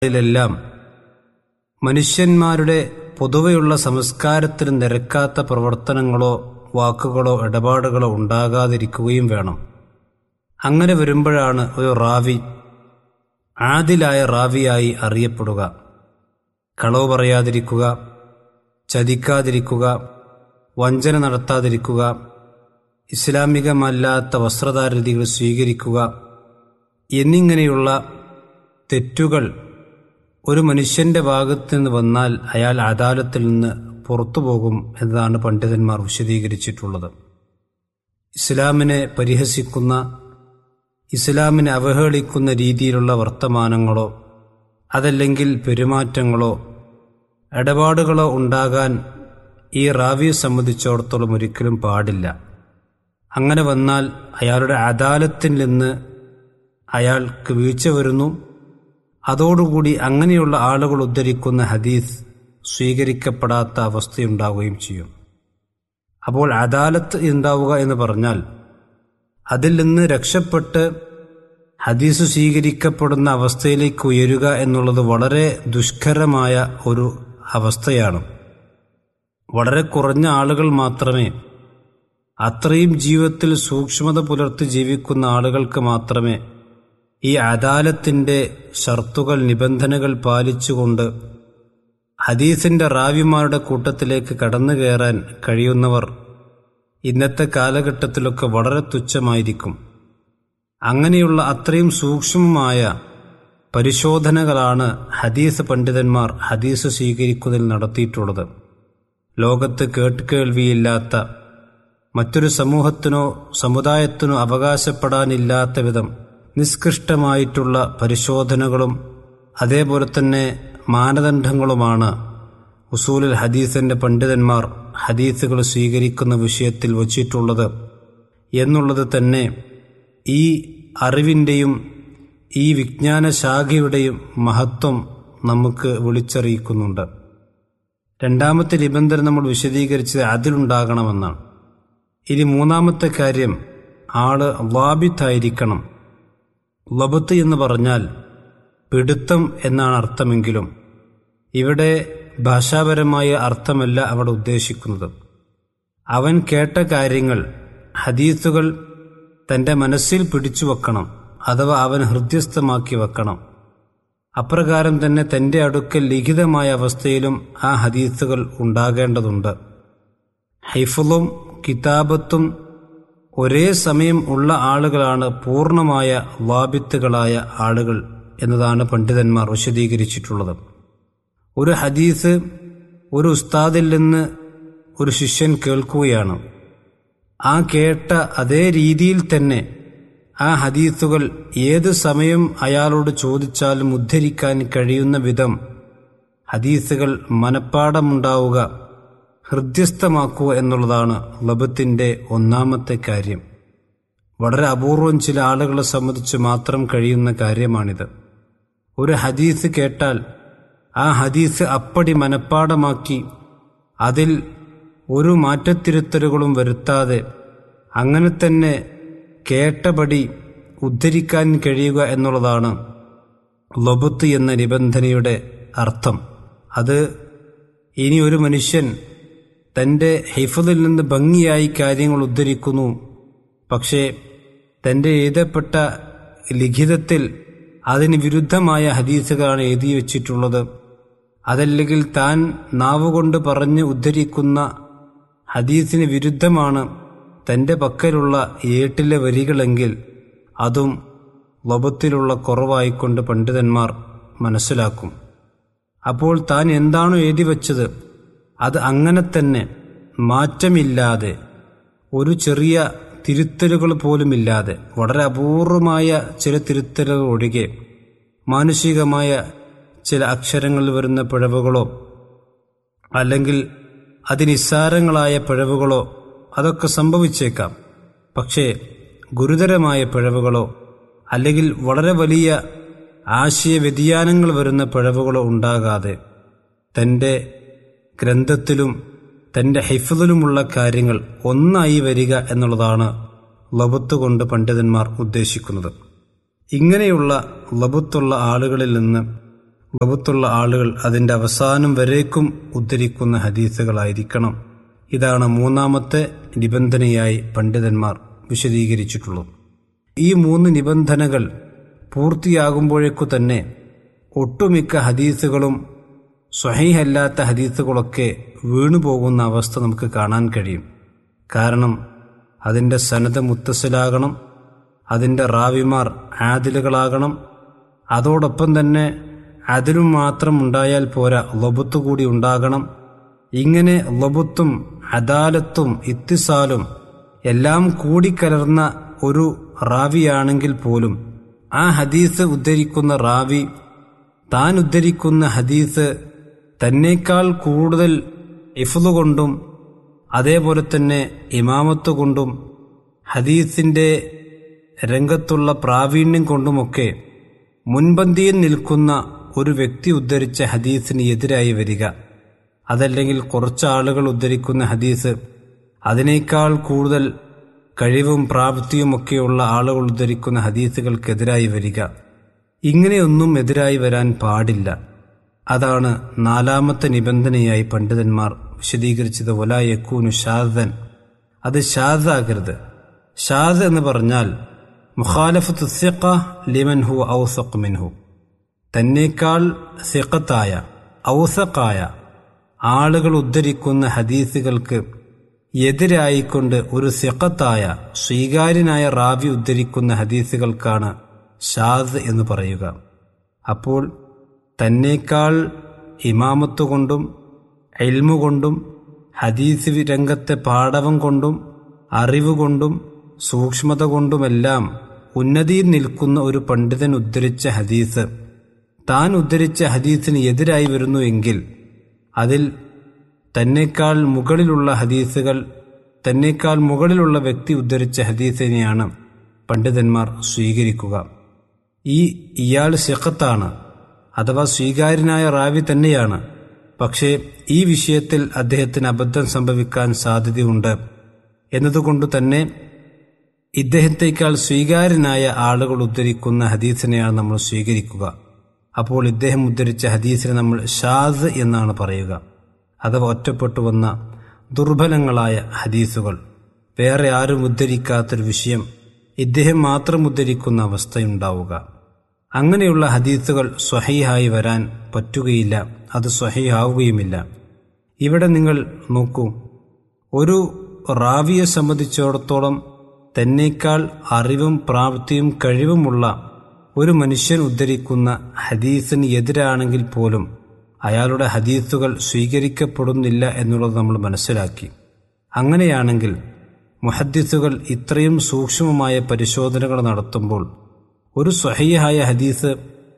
ിലെല്ലാം മനുഷ്യന്മാരുടെ പൊതുവെയുള്ള സംസ്കാരത്തിന് നിരക്കാത്ത പ്രവർത്തനങ്ങളോ വാക്കുകളോ ഇടപാടുകളോ ഉണ്ടാകാതിരിക്കുകയും വേണം അങ്ങനെ വരുമ്പോഴാണ് ഒരു റാവി ആദിലായ റാവിയായി അറിയപ്പെടുക കളവ് പറയാതിരിക്കുക ചതിക്കാതിരിക്കുക വഞ്ചന നടത്താതിരിക്കുക ഇസ്ലാമികമല്ലാത്ത വസ്ത്രധാരതികൾ സ്വീകരിക്കുക എന്നിങ്ങനെയുള്ള തെറ്റുകൾ ഒരു മനുഷ്യന്റെ ഭാഗത്ത് നിന്ന് വന്നാൽ അയാൾ അദാലത്തിൽ നിന്ന് പുറത്തു പോകും എന്നതാണ് പണ്ഡിതന്മാർ വിശദീകരിച്ചിട്ടുള്ളത് ഇസ്ലാമിനെ പരിഹസിക്കുന്ന ഇസ്ലാമിനെ അവഹേളിക്കുന്ന രീതിയിലുള്ള വർത്തമാനങ്ങളോ അതല്ലെങ്കിൽ പെരുമാറ്റങ്ങളോ ഇടപാടുകളോ ഉണ്ടാകാൻ ഈ റാവിയെ സംബന്ധിച്ചിടത്തോളം ഒരിക്കലും പാടില്ല അങ്ങനെ വന്നാൽ അയാളുടെ അദാലത്തിൽ നിന്ന് അയാൾക്ക് വീഴ്ച വരുന്നു അതോടുകൂടി അങ്ങനെയുള്ള ആളുകൾ ഉദ്ധരിക്കുന്ന ഹദീസ് സ്വീകരിക്കപ്പെടാത്ത അവസ്ഥയുണ്ടാവുകയും ചെയ്യും അപ്പോൾ അദാലത്ത് ഉണ്ടാവുക എന്ന് പറഞ്ഞാൽ അതിൽ നിന്ന് രക്ഷപ്പെട്ട് ഹദീസ് സ്വീകരിക്കപ്പെടുന്ന അവസ്ഥയിലേക്ക് ഉയരുക എന്നുള്ളത് വളരെ ദുഷ്കരമായ ഒരു അവസ്ഥയാണ് വളരെ കുറഞ്ഞ ആളുകൾ മാത്രമേ അത്രയും ജീവിതത്തിൽ സൂക്ഷ്മത പുലർത്തി ജീവിക്കുന്ന ആളുകൾക്ക് മാത്രമേ ഈ അദാലത്തിൻ്റെ ഷർത്തുകൾ നിബന്ധനകൾ പാലിച്ചുകൊണ്ട് ഹദീസിന്റെ റാവിമാരുടെ കൂട്ടത്തിലേക്ക് കടന്നു കയറാൻ കഴിയുന്നവർ ഇന്നത്തെ കാലഘട്ടത്തിലൊക്കെ വളരെ തുച്ഛമായിരിക്കും അങ്ങനെയുള്ള അത്രയും സൂക്ഷ്മമായ പരിശോധനകളാണ് ഹദീസ് പണ്ഡിതന്മാർ ഹദീസ് സ്വീകരിക്കുന്നതിൽ നടത്തിയിട്ടുള്ളത് ലോകത്ത് കേട്ടുകേൾവിയില്ലാത്ത മറ്റൊരു സമൂഹത്തിനോ സമുദായത്തിനോ അവകാശപ്പെടാനില്ലാത്ത വിധം നിഷ്കൃഷ്ടമായിട്ടുള്ള പരിശോധനകളും അതേപോലെ തന്നെ മാനദണ്ഡങ്ങളുമാണ് ഉസൂലുൽ ഹദീസിന്റെ പണ്ഡിതന്മാർ ഹദീസുകൾ സ്വീകരിക്കുന്ന വിഷയത്തിൽ വച്ചിട്ടുള്ളത് എന്നുള്ളത് തന്നെ ഈ അറിവിൻ്റെയും ഈ വിജ്ഞാന ശാഖയുടെയും മഹത്വം നമുക്ക് വിളിച്ചറിയിക്കുന്നുണ്ട് രണ്ടാമത്തെ നിബന്ധന നമ്മൾ വിശദീകരിച്ചത് അതിലുണ്ടാകണമെന്നാണ് ഇനി മൂന്നാമത്തെ കാര്യം ആള് വാബിത്തായിരിക്കണം ലബത്ത് എന്ന് പറഞ്ഞാൽ പിടുത്തം എന്നാണ് അർത്ഥമെങ്കിലും ഇവിടെ ഭാഷാപരമായ അർത്ഥമല്ല അവിടെ ഉദ്ദേശിക്കുന്നത് അവൻ കേട്ട കാര്യങ്ങൾ ഹദീസുകൾ തൻ്റെ മനസ്സിൽ പിടിച്ചു വെക്കണം അഥവാ അവൻ ഹൃദ്യസ്ഥമാക്കി വെക്കണം അപ്രകാരം തന്നെ തൻ്റെ അടുക്കൽ ലിഖിതമായ അവസ്ഥയിലും ആ ഹദീസുകൾ ഉണ്ടാകേണ്ടതുണ്ട് ഹൈഫുളും കിതാബത്തും ഒരേ സമയം ഉള്ള ആളുകളാണ് പൂർണ്ണമായ വാബിത്തുകളായ ആളുകൾ എന്നതാണ് പണ്ഡിതന്മാർ വിശദീകരിച്ചിട്ടുള്ളത് ഒരു ഹദീസ് ഒരു ഉസ്താദിൽ നിന്ന് ഒരു ശിഷ്യൻ കേൾക്കുകയാണ് ആ കേട്ട അതേ രീതിയിൽ തന്നെ ആ ഹദീസുകൾ ഏത് സമയം അയാളോട് ചോദിച്ചാലും ഉദ്ധരിക്കാൻ കഴിയുന്ന വിധം ഹദീസുകൾ മനപ്പാടമുണ്ടാവുക ഹൃദ്യസ്ഥമാക്കുക എന്നുള്ളതാണ് ലബത്തിന്റെ ഒന്നാമത്തെ കാര്യം വളരെ അപൂർവം ചില ആളുകളെ സംബന്ധിച്ച് മാത്രം കഴിയുന്ന കാര്യമാണിത് ഒരു ഹദീസ് കേട്ടാൽ ആ ഹദീസ് അപ്പടി മനപ്പാടമാക്കി അതിൽ ഒരു മാറ്റത്തിരുത്തലുകളും വരുത്താതെ അങ്ങനെ തന്നെ കേട്ടപടി ഉദ്ധരിക്കാൻ കഴിയുക എന്നുള്ളതാണ് ലൊബത്ത് എന്ന നിബന്ധനയുടെ അർത്ഥം അത് ഇനി ഒരു മനുഷ്യൻ തൻ്റെ ഹിഫദിൽ നിന്ന് ഭംഗിയായി കാര്യങ്ങൾ ഉദ്ധരിക്കുന്നു പക്ഷേ തൻ്റെ എഴുതപ്പെട്ട ലിഖിതത്തിൽ അതിന് വിരുദ്ധമായ ഹദീസുകളാണ് എഴുതി വച്ചിട്ടുള്ളത് അതല്ലെങ്കിൽ താൻ നാവുകൊണ്ട് പറഞ്ഞ് ഉദ്ധരിക്കുന്ന ഹദീസിന് വിരുദ്ധമാണ് തൻ്റെ പക്കലുള്ള ഏട്ടിലെ വരികളെങ്കിൽ അതും ലഭത്തിലുള്ള കുറവായിക്കൊണ്ട് പണ്ഡിതന്മാർ മനസ്സിലാക്കും അപ്പോൾ താൻ എന്താണോ എഴുതി വച്ചത് അത് അങ്ങനെ തന്നെ മാറ്റമില്ലാതെ ഒരു ചെറിയ തിരുത്തലുകൾ പോലുമില്ലാതെ വളരെ അപൂർവമായ ചില തിരുത്തലുകൾ ഒഴികെ മാനുഷികമായ ചില അക്ഷരങ്ങളിൽ വരുന്ന പിഴവുകളോ അല്ലെങ്കിൽ അതിനിസ്സാരങ്ങളായ പിഴവുകളോ അതൊക്കെ സംഭവിച്ചേക്കാം പക്ഷേ ഗുരുതരമായ പിഴവുകളോ അല്ലെങ്കിൽ വളരെ വലിയ ആശയ വ്യതിയാനങ്ങൾ വരുന്ന പിഴവുകളോ ഉണ്ടാകാതെ തൻ്റെ ഗ്രന്ഥത്തിലും തൻ്റെ ഹൈഫദിലുമുള്ള കാര്യങ്ങൾ ഒന്നായി വരിക എന്നുള്ളതാണ് ലബത്ത് കൊണ്ട് പണ്ഡിതന്മാർ ഉദ്ദേശിക്കുന്നത് ഇങ്ങനെയുള്ള ലബത്തുള്ള ആളുകളിൽ നിന്ന് വകുത്തുള്ള ആളുകൾ അതിൻ്റെ അവസാനം വരേക്കും ഉദ്ധരിക്കുന്ന ഹദീസുകളായിരിക്കണം ഇതാണ് മൂന്നാമത്തെ നിബന്ധനയായി പണ്ഡിതന്മാർ വിശദീകരിച്ചിട്ടുള്ളത് ഈ മൂന്ന് നിബന്ധനകൾ പൂർത്തിയാകുമ്പോഴേക്കു തന്നെ ഒട്ടുമിക്ക ഹദീസുകളും സ്വഹീഹല്ലാത്ത ഹദീസുകളൊക്കെ വീണുപോകുന്ന അവസ്ഥ നമുക്ക് കാണാൻ കഴിയും കാരണം അതിൻ്റെ സനത മുത്തസിലാകണം അതിൻ്റെ റാവിമാർ ആദിലുകളാകണം അതോടൊപ്പം തന്നെ അതിലും മാത്രം ഉണ്ടായാൽ പോരാ ലബുത്ത് കൂടി ഉണ്ടാകണം ഇങ്ങനെ ലബുത്തും അദാലത്തും ഇത്തിസാലും എല്ലാം കൂടിക്കലർന്ന ഒരു റാവിയാണെങ്കിൽ പോലും ആ ഹദീസ് ഉദ്ധരിക്കുന്ന റാവി താൻ ഉദ്ധരിക്കുന്ന ഹദീസ് തന്നേക്കാൾ കൂടുതൽ ഇഫ്ലു കൊണ്ടും അതേപോലെ തന്നെ ഇമാമത്ത് കൊണ്ടും ഹദീസിൻ്റെ രംഗത്തുള്ള പ്രാവീണ്യം കൊണ്ടുമൊക്കെ മുൻപന്തിയിൽ നിൽക്കുന്ന ഒരു വ്യക്തി ഉദ്ധരിച്ച ഹദീസിന് എതിരായി വരിക അതല്ലെങ്കിൽ കുറച്ച് ആളുകൾ ഉദ്ധരിക്കുന്ന ഹദീസ് അതിനേക്കാൾ കൂടുതൽ കഴിവും പ്രാപ്തിയുമൊക്കെയുള്ള ആളുകൾ ഉദ്ധരിക്കുന്ന ഹദീസുകൾക്കെതിരായി വരിക ഇങ്ങനെയൊന്നും എതിരായി വരാൻ പാടില്ല അതാണ് നാലാമത്തെ നിബന്ധനയായി പണ്ഡിതന്മാർ വിശദീകരിച്ചത് ഒലായക്കൂനു ഷാദൻ അത് ഷാദാകരുത് ഷാദ് എന്ന് പറഞ്ഞാൽ മുഖാലഫത്ത് സിഖ ലിമൻ ഹു ഔസഖ് മിൻഹു തന്നേക്കാൾ സിഖത്തായ ഔസഖായ ആളുകൾ ഉദ്ധരിക്കുന്ന ഹദീസുകൾക്ക് എതിരായിക്കൊണ്ട് ഒരു സിഖത്തായ സ്വീകാര്യനായ റാവി ഉദ്ധരിക്കുന്ന ഹദീസുകൾക്കാണ് ഷാദ് എന്ന് പറയുക അപ്പോൾ തന്നേക്കാൾ ഇമാമത്ത് കൊണ്ടും എൽമു കൊണ്ടും ഹദീസ് രംഗത്തെ പാടവം കൊണ്ടും അറിവ് കൊണ്ടും സൂക്ഷ്മത കൊണ്ടുമെല്ലാം ഉന്നതിയിൽ നിൽക്കുന്ന ഒരു പണ്ഡിതൻ ഉദ്ധരിച്ച ഹദീസ് താൻ ഉദ്ധരിച്ച ഹദീസിന് എതിരായി വരുന്നു എങ്കിൽ അതിൽ തന്നേക്കാൾ മുകളിലുള്ള ഹദീസുകൾ തന്നേക്കാൾ മുകളിലുള്ള വ്യക്തി ഉദ്ധരിച്ച ഹദീസിനെയാണ് പണ്ഡിതന്മാർ സ്വീകരിക്കുക ഈ ഇയാൾ സിഖത്താണ് അഥവാ സ്വീകാര്യനായ റാവി തന്നെയാണ് പക്ഷേ ഈ വിഷയത്തിൽ അദ്ദേഹത്തിന് അബദ്ധം സംഭവിക്കാൻ സാധ്യതയുണ്ട് എന്നതുകൊണ്ട് തന്നെ ഇദ്ദേഹത്തേക്കാൾ സ്വീകാര്യനായ ആളുകൾ ഉദ്ധരിക്കുന്ന ഹദീസിനെയാണ് നമ്മൾ സ്വീകരിക്കുക അപ്പോൾ ഇദ്ദേഹം ഉദ്ധരിച്ച ഹദീസിനെ നമ്മൾ ഷാദ് എന്നാണ് പറയുക അഥവാ ഒറ്റപ്പെട്ടു വന്ന ദുർബലങ്ങളായ ഹദീസുകൾ വേറെ ആരും ഉദ്ധരിക്കാത്തൊരു വിഷയം ഇദ്ദേഹം മാത്രം ഉദ്ധരിക്കുന്ന അവസ്ഥയുണ്ടാവുക അങ്ങനെയുള്ള ഹദീസുകൾ സ്വഹീഹായി വരാൻ പറ്റുകയില്ല അത് സ്വഹീഹാവുകയുമില്ല ഇവിടെ നിങ്ങൾ നോക്കൂ ഒരു റാവിയെ സംബന്ധിച്ചിടത്തോളം തന്നേക്കാൾ അറിവും പ്രാപ്തിയും കഴിവുമുള്ള ഒരു മനുഷ്യൻ ഉദ്ധരിക്കുന്ന ഹദീസിന് എതിരാണെങ്കിൽ പോലും അയാളുടെ ഹദീസുകൾ സ്വീകരിക്കപ്പെടുന്നില്ല എന്നുള്ളത് നമ്മൾ മനസ്സിലാക്കി അങ്ങനെയാണെങ്കിൽ മുഹദ്ദിസുകൾ ഇത്രയും സൂക്ഷ്മമായ പരിശോധനകൾ നടത്തുമ്പോൾ ഒരു സ്വഹീഹായ ഹദീസ്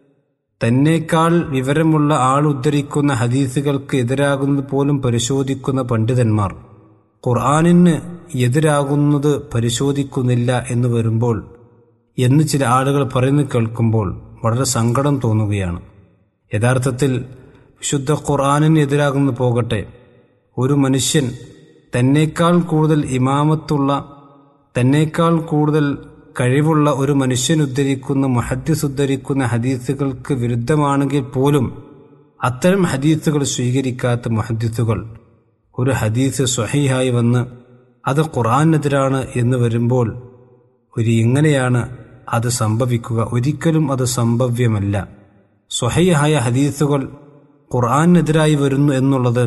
തന്നേക്കാൾ വിവരമുള്ള ആൾ ഉദ്ധരിക്കുന്ന ഹദീസുകൾക്ക് എതിരാകുന്നത് പോലും പരിശോധിക്കുന്ന പണ്ഡിതന്മാർ ഖുർആാനിന് എതിരാകുന്നത് പരിശോധിക്കുന്നില്ല എന്ന് വരുമ്പോൾ എന്ന് ചില ആളുകൾ പറയുന്നത് കേൾക്കുമ്പോൾ വളരെ സങ്കടം തോന്നുകയാണ് യഥാർത്ഥത്തിൽ വിശുദ്ധ ഖുർആാനിന് എതിരാകുന്നു പോകട്ടെ ഒരു മനുഷ്യൻ തന്നേക്കാൾ കൂടുതൽ ഇമാമത്തുള്ള തന്നേക്കാൾ കൂടുതൽ കഴിവുള്ള ഒരു മനുഷ്യൻ ഉദ്ധരിക്കുന്ന മുഹദ്ദിസ് ഉദ്ധരിക്കുന്ന ഹദീസുകൾക്ക് വിരുദ്ധമാണെങ്കിൽ പോലും അത്തരം ഹദീസുകൾ സ്വീകരിക്കാത്ത മുഹദ്ദിസുകൾ ഒരു ഹദീസ് സ്വഹീഹായി വന്ന് അത് ഖുർആാനെതിരാണ് എന്ന് വരുമ്പോൾ ഒരു എങ്ങനെയാണ് അത് സംഭവിക്കുക ഒരിക്കലും അത് സംഭവ്യമല്ല സ്വഹീഹായ ഹദീസുകൾ ഖുർആാനെതിരായി വരുന്നു എന്നുള്ളത്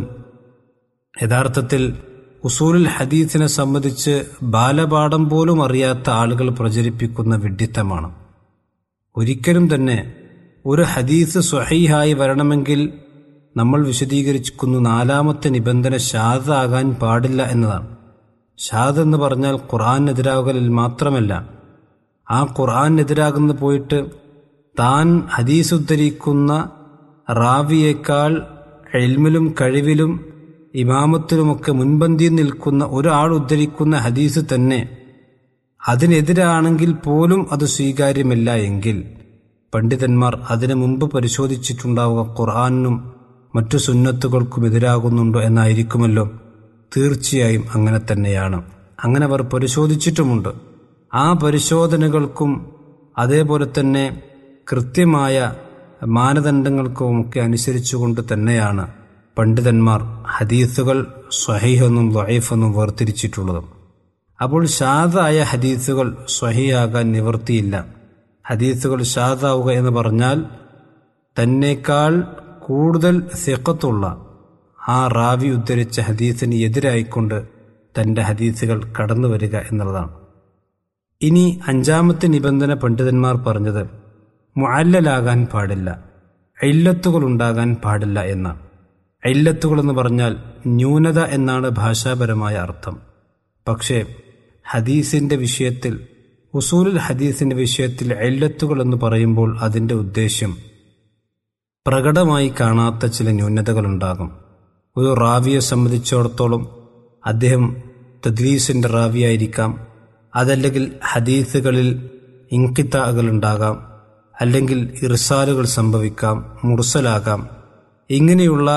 യഥാർത്ഥത്തിൽ ഉസൂലുൽ ഹദീസിനെ സംബന്ധിച്ച് ബാലപാഠം പോലും അറിയാത്ത ആളുകൾ പ്രചരിപ്പിക്കുന്ന വിഡ്ഢിത്തമാണ് ഒരിക്കലും തന്നെ ഒരു ഹദീസ് സ്വഹീഹായി വരണമെങ്കിൽ നമ്മൾ വിശദീകരിച്ചിരിക്കുന്നു നാലാമത്തെ നിബന്ധന ഷാദ് ആകാൻ പാടില്ല എന്നതാണ് ഷാദ് എന്ന് പറഞ്ഞാൽ ഖുർആാനെതിരാകലിൽ മാത്രമല്ല ആ ഖുർആാനെതിരാകുന്ന പോയിട്ട് താൻ ഹദീസ് ഉദ്ധരിക്കുന്ന റാവിയേക്കാൾ എൽമിലും കഴിവിലും ഇമാമത്തിലുമൊക്കെ മുൻപന്തിയിൽ നിൽക്കുന്ന ഒരാൾ ഉദ്ധരിക്കുന്ന ഹദീസ് തന്നെ അതിനെതിരാണെങ്കിൽ പോലും അത് സ്വീകാര്യമല്ല എങ്കിൽ പണ്ഡിതന്മാർ അതിനു മുമ്പ് പരിശോധിച്ചിട്ടുണ്ടാവുക ഖുർആാനിനും മറ്റു സുന്നത്തുകൾക്കും എതിരാകുന്നുണ്ടോ എന്നായിരിക്കുമല്ലോ തീർച്ചയായും അങ്ങനെ തന്നെയാണ് അങ്ങനെ അവർ പരിശോധിച്ചിട്ടുമുണ്ട് ആ പരിശോധനകൾക്കും അതേപോലെ തന്നെ കൃത്യമായ മാനദണ്ഡങ്ങൾക്കുമൊക്കെ അനുസരിച്ചുകൊണ്ട് തന്നെയാണ് പണ്ഡിതന്മാർ ഹദീസുകൾ സ്വഹീഹെന്നും ലൊഹീഫെന്നും വേർതിരിച്ചിട്ടുള്ളത് അപ്പോൾ ഷാദായ ഹദീസുകൾ സ്വഹിയാകാൻ നിവൃത്തിയില്ല ഹദീസുകൾ ഷാദാവുക എന്ന് പറഞ്ഞാൽ തന്നേക്കാൾ കൂടുതൽ സിഖത്തുള്ള ആ റാവി ഉദ്ധരിച്ച ഹദീസിന് എതിരായിക്കൊണ്ട് തൻ്റെ ഹദീസുകൾ കടന്നു വരിക എന്നുള്ളതാണ് ഇനി അഞ്ചാമത്തെ നിബന്ധന പണ്ഡിതന്മാർ പറഞ്ഞത് മുഅല്ലലാകാൻ പാടില്ല ഐല്ലത്തുകൾ ഉണ്ടാകാൻ പാടില്ല എന്നാണ് ഐല്ലത്തുകൾ എന്ന് പറഞ്ഞാൽ ന്യൂനത എന്നാണ് ഭാഷാപരമായ അർത്ഥം പക്ഷേ ഹദീസിന്റെ വിഷയത്തിൽ ഉസൂലുൽ ഹദീസിന്റെ വിഷയത്തിൽ ഐല്ലത്തുകൾ എന്ന് പറയുമ്പോൾ അതിൻ്റെ ഉദ്ദേശ്യം പ്രകടമായി കാണാത്ത ചില ന്യൂനതകളുണ്ടാകും ഒരു റാവിയെ സംബന്ധിച്ചിടത്തോളം അദ്ദേഹം തദ്ലീസിന്റെ റാവിയായിരിക്കാം അതല്ലെങ്കിൽ ഹദീസുകളിൽ ഇങ്കിത്താകൾ ഉണ്ടാകാം അല്ലെങ്കിൽ ഇർസാലുകൾ സംഭവിക്കാം മുർസലാകാം ഇങ്ങനെയുള്ള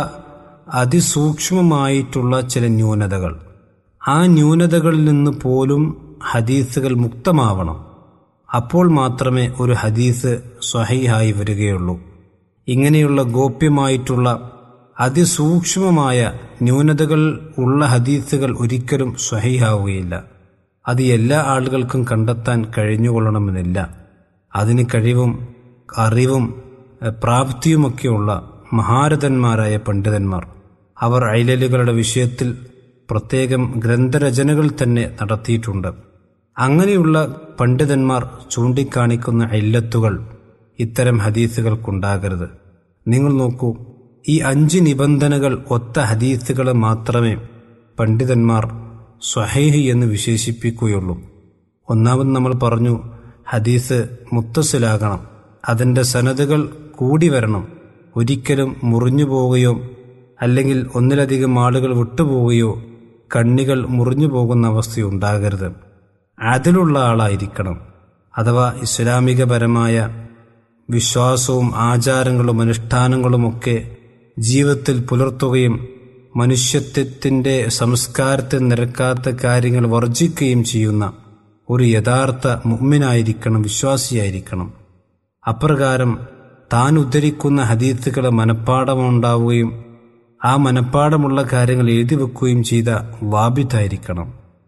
അതിസൂക്ഷ്മമായിട്ടുള്ള ചില ന്യൂനതകൾ ആ ന്യൂനതകളിൽ നിന്ന് പോലും ഹദീസുകൾ മുക്തമാവണം അപ്പോൾ മാത്രമേ ഒരു ഹദീസ് സ്വഹീഹായി വരികയുള്ളൂ ഇങ്ങനെയുള്ള ഗോപ്യമായിട്ടുള്ള അതിസൂക്ഷ്മമായ ന്യൂനതകൾ ഉള്ള ഹദീസുകൾ ഒരിക്കലും സ്വഹീഹാവുകയില്ല അത് എല്ലാ ആളുകൾക്കും കണ്ടെത്താൻ കഴിഞ്ഞുകൊള്ളണമെന്നില്ല അതിന് കഴിവും അറിവും പ്രാപ്തിയുമൊക്കെയുള്ള മഹാരഥന്മാരായ പണ്ഡിതന്മാർ അവർ ഐലലുകളുടെ വിഷയത്തിൽ പ്രത്യേകം ഗ്രന്ഥരചനകൾ തന്നെ നടത്തിയിട്ടുണ്ട് അങ്ങനെയുള്ള പണ്ഡിതന്മാർ ചൂണ്ടിക്കാണിക്കുന്ന ഐല്ലത്തുകൾ ഇത്തരം ഹദീസുകൾക്കുണ്ടാകരുത് നിങ്ങൾ നോക്കൂ ഈ അഞ്ച് നിബന്ധനകൾ ഒത്ത ഹദീസുകളെ മാത്രമേ പണ്ഡിതന്മാർ സ്വഹൈഹി എന്ന് വിശേഷിപ്പിക്കുകയുള്ളൂ ഒന്നാമത് നമ്മൾ പറഞ്ഞു ഹദീസ് മുത്തസിലാകണം അതിൻ്റെ സനതുകൾ കൂടി വരണം ഒരിക്കലും മുറിഞ്ഞു പോവുകയോ അല്ലെങ്കിൽ ഒന്നിലധികം ആളുകൾ വിട്ടുപോവുകയോ കണ്ണികൾ മുറിഞ്ഞു പോകുന്ന അവസ്ഥയുണ്ടാകരുത് അതിലുള്ള ആളായിരിക്കണം അഥവാ ഇസ്ലാമികപരമായ വിശ്വാസവും ആചാരങ്ങളും അനുഷ്ഠാനങ്ങളുമൊക്കെ ജീവിതത്തിൽ പുലർത്തുകയും മനുഷ്യത്വത്തിൻ്റെ സംസ്കാരത്തെ നിരക്കാത്ത കാര്യങ്ങൾ വർജിക്കുകയും ചെയ്യുന്ന ഒരു യഥാർത്ഥ മുമ്മിനായിരിക്കണം വിശ്വാസിയായിരിക്കണം അപ്രകാരം താൻ ഉദ്ധരിക്കുന്ന ഹദീത്തുകളെ മനഃപ്പാടമുണ്ടാവുകയും ആ മനഃപ്പാടമുള്ള കാര്യങ്ങൾ എഴുതി വെക്കുകയും ചെയ്ത വാബിത്തായിരിക്കണം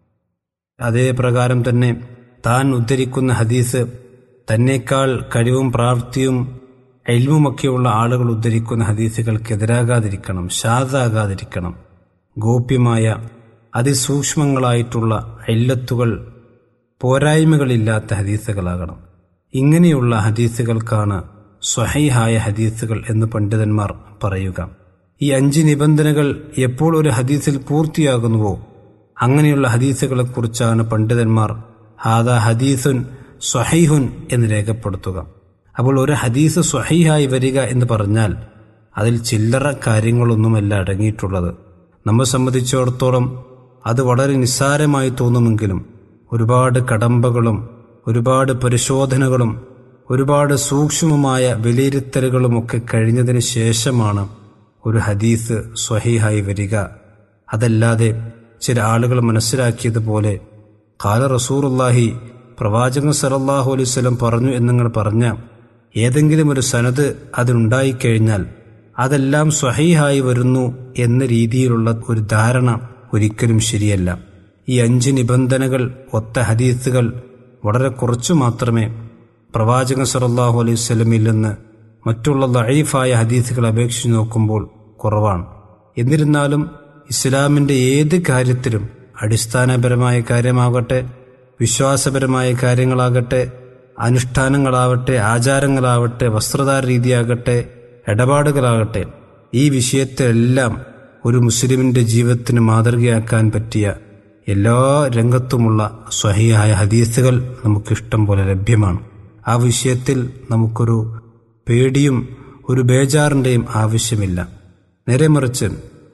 അതേ പ്രകാരം തന്നെ താൻ ഉദ്ധരിക്കുന്ന ഹദീസ് തന്നേക്കാൾ കഴിവും പ്രാപ്തിയും എൽമുമൊക്കെയുള്ള ആളുകൾ ഉദ്ധരിക്കുന്ന ഹദീസുകൾക്കെതിരാകാതിരിക്കണം ഷാദാകാതിരിക്കണം ഗോപ്യമായ അതിസൂക്ഷ്മങ്ങളായിട്ടുള്ള എല്ലത്തുകൾ പോരായ്മകളില്ലാത്ത ഹദീസുകളാകണം ഇങ്ങനെയുള്ള ഹദീസുകൾക്കാണ് സ്വഹൈഹായ ഹദീസുകൾ എന്ന് പണ്ഡിതന്മാർ പറയുക ഈ അഞ്ച് നിബന്ധനകൾ എപ്പോൾ ഒരു ഹദീസിൽ പൂർത്തിയാകുന്നുവോ അങ്ങനെയുള്ള ഹദീസുകളെക്കുറിച്ചാണ് പണ്ഡിതന്മാർ ഹാദ ഹദീസുൻ സ്വഹൈഹുൻ എന്ന് രേഖപ്പെടുത്തുക അപ്പോൾ ഒരു ഹദീസ് സ്വഹൈഹായി വരിക എന്ന് പറഞ്ഞാൽ അതിൽ ചില്ലറ കാര്യങ്ങളൊന്നുമല്ല അടങ്ങിയിട്ടുള്ളത് നമ്മെ സംബന്ധിച്ചിടത്തോളം അത് വളരെ നിസ്സാരമായി തോന്നുമെങ്കിലും ഒരുപാട് കടമ്പകളും ഒരുപാട് പരിശോധനകളും ഒരുപാട് സൂക്ഷ്മമായ വിലയിരുത്തലുകളുമൊക്കെ കഴിഞ്ഞതിന് ശേഷമാണ് ഒരു ഹദീസ് സ്വഹീഹായി വരിക അതല്ലാതെ ചില ആളുകൾ മനസ്സിലാക്കിയതുപോലെ കാല റസൂറുല്ലാഹി പ്രവാചകൻ സലല്ലാഹു അലൈവല്ലം പറഞ്ഞു എന്നിങ്ങൾ പറഞ്ഞ ഏതെങ്കിലും ഒരു സനത് അതിനുണ്ടായിക്കഴിഞ്ഞാൽ അതെല്ലാം സ്വഹീഹായി വരുന്നു എന്ന രീതിയിലുള്ള ഒരു ധാരണ ഒരിക്കലും ശരിയല്ല ഈ അഞ്ച് നിബന്ധനകൾ ഒത്ത ഹദീസുകൾ വളരെ കുറച്ചു മാത്രമേ പ്രവാചകൻ സലല്ലാഹു അലൈഹി സ്വലമിൽ നിന്ന് മറ്റുള്ള ലൈഫായ ഹദീസുകൾ അപേക്ഷിച്ച് നോക്കുമ്പോൾ കുറവാണ് എന്നിരുന്നാലും ഇസ്ലാമിൻ്റെ ഏത് കാര്യത്തിലും അടിസ്ഥാനപരമായ കാര്യമാകട്ടെ വിശ്വാസപരമായ കാര്യങ്ങളാകട്ടെ അനുഷ്ഠാനങ്ങളാവട്ടെ ആചാരങ്ങളാവട്ടെ വസ്ത്രധാര രീതിയാകട്ടെ ഇടപാടുകളാകട്ടെ ഈ വിഷയത്തിലെല്ലാം ഒരു മുസ്ലിമിൻ്റെ ജീവിതത്തിന് മാതൃകയാക്കാൻ പറ്റിയ എല്ലാ രംഗത്തുമുള്ള സ്വഹിയായ ഹദീസുകൾ നമുക്കിഷ്ടം പോലെ ലഭ്യമാണ് ആ വിഷയത്തിൽ നമുക്കൊരു പേടിയും ഒരു ബേജാറിൻ്റെയും ആവശ്യമില്ല നേരെ മറിച്ച്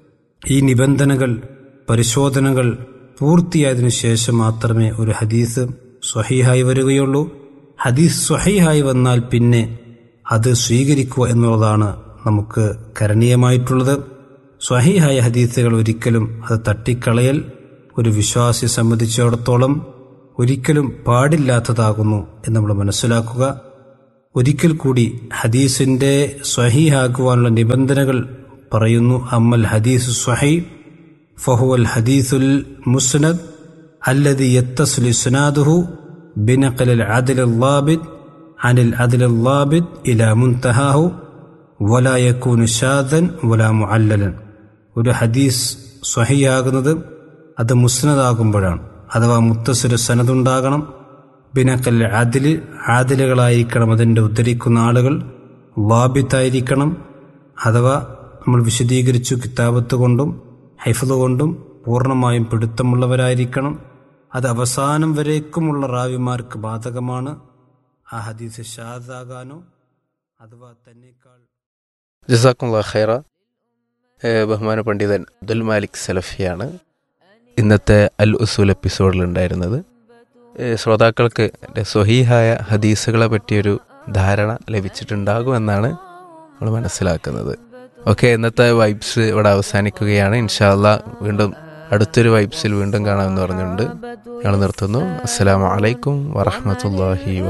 ഈ നിബന്ധനകൾ പരിശോധനകൾ പൂർത്തിയായതിനു ശേഷം മാത്രമേ ഒരു ഹദീസ് സ്വഹീഹായി വരികയുള്ളൂ ഹദീസ് സ്വഹീഹായി വന്നാൽ പിന്നെ അത് സ്വീകരിക്കുക എന്നുള്ളതാണ് നമുക്ക് കരണീയമായിട്ടുള്ളത് സ്വഹീഹായ ഹദീസുകൾ ഒരിക്കലും അത് തട്ടിക്കളയൽ ഒരു വിശ്വാസിയെ സംബന്ധിച്ചിടത്തോളം ഒരിക്കലും പാടില്ലാത്തതാകുന്നു എന്ന് നമ്മൾ മനസ്സിലാക്കുക ഒരിക്കൽ കൂടി ഹദീസിന്റെ സ്വഹീഹാക്കുവാനുള്ള നിബന്ധനകൾ പറയുന്നു അമ്മൽ ഹദീസ് സ്വഹൈ ഫഹുവൽ ഹദീസുൽ മുസ്നദ് الذي يتصل إسناده بنقل العدل الضابط عن العدل الضابط إلى منتهاه ولا يكون شاذا ولا معللا ഒരു ഹദീസ് സ്വഹിയാകുന്നത് അത് മുസ്നദാകുമ്പോഴാണ് അഥവാ മുത്തസിര സനതുണ്ടാകണം ബിനക്കൽ ആദില് ആദിലുകളായിരിക്കണം അതിൻ്റെ ഉദ്ധരിക്കുന്ന ആളുകൾ ലാബിത്തായിരിക്കണം അഥവാ നമ്മൾ വിശദീകരിച്ചു കിതാബത്ത് കൊണ്ടും ഹൈഫത് കൊണ്ടും പൂർണ്ണമായും പിടുത്തമുള്ളവരായിരിക്കണം അത് അവസാനം വരേക്കുമുള്ള റാവിമാർക്ക് ബാധകമാണ് ആ ഹദീസ് ഷാദാകാനോ അഥവാ തന്നെക്കാൾ ജസാക്കുള്ള ഖൈറ ഏഹ് ബഹുമാന പണ്ഡിതൻ അബ്ദുൽ മാലിക് സലഫിയാണ് ഇന്നത്തെ അൽ ഉസൂൽ എപ്പിസോഡിൽ ഉണ്ടായിരുന്നത് ഏഹ് ശ്രോതാക്കൾക്ക് എൻ്റെ സ്വഹീഹായ ഹദീസുകളെ പറ്റിയൊരു ധാരണ ലഭിച്ചിട്ടുണ്ടാകുമെന്നാണ് നമ്മൾ മനസ്സിലാക്കുന്നത് ഓക്കെ ഇന്നത്തെ വൈബ്സ് ഇവിടെ അവസാനിക്കുകയാണ് ഇൻഷാല്ല വീണ്ടും അടുത്തൊരു വൈബ്സിൽ വീണ്ടും കാണാമെന്ന് പറഞ്ഞുകൊണ്ട് ഞങ്ങൾ നിർത്തുന്നു അസ്സലാമു അലൈക്കും വറഹമത്തല്ലാഹി